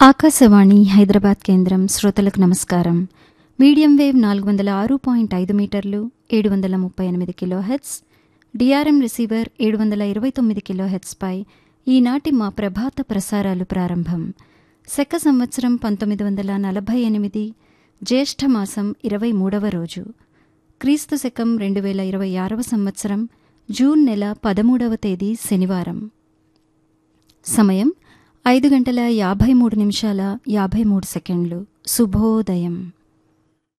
ఆకాశవాణి హైదరాబాద్ కేంద్రం శ్రోతలకు నమస్కారం మీడియం వేవ్ నాలుగు వందల ఆరు పాయింట్ ఐదు మీటర్లు ఏడు వందల ముప్పై ఎనిమిది కిలోహెట్స్ డిఆర్ఎం రిసీవర్ ఏడు వందల ఇరవై తొమ్మిది కిలోహెట్స్పై ఈనాటి మా ప్రభాత ప్రసారాలు ప్రారంభం శక సంవత్సరం పంతొమ్మిది వందల నలభై ఎనిమిది జ్యేష్ఠ మాసం ఇరవై మూడవ రోజు క్రీస్తు శకం రెండు వేల ఇరవై ఆరవ సంవత్సరం జూన్ నెల పదమూడవ తేదీ శనివారం సమయం ఐదు గంటల యాభై మూడు నిమిషాల యాభై మూడు సెకండ్లు శుభోదయం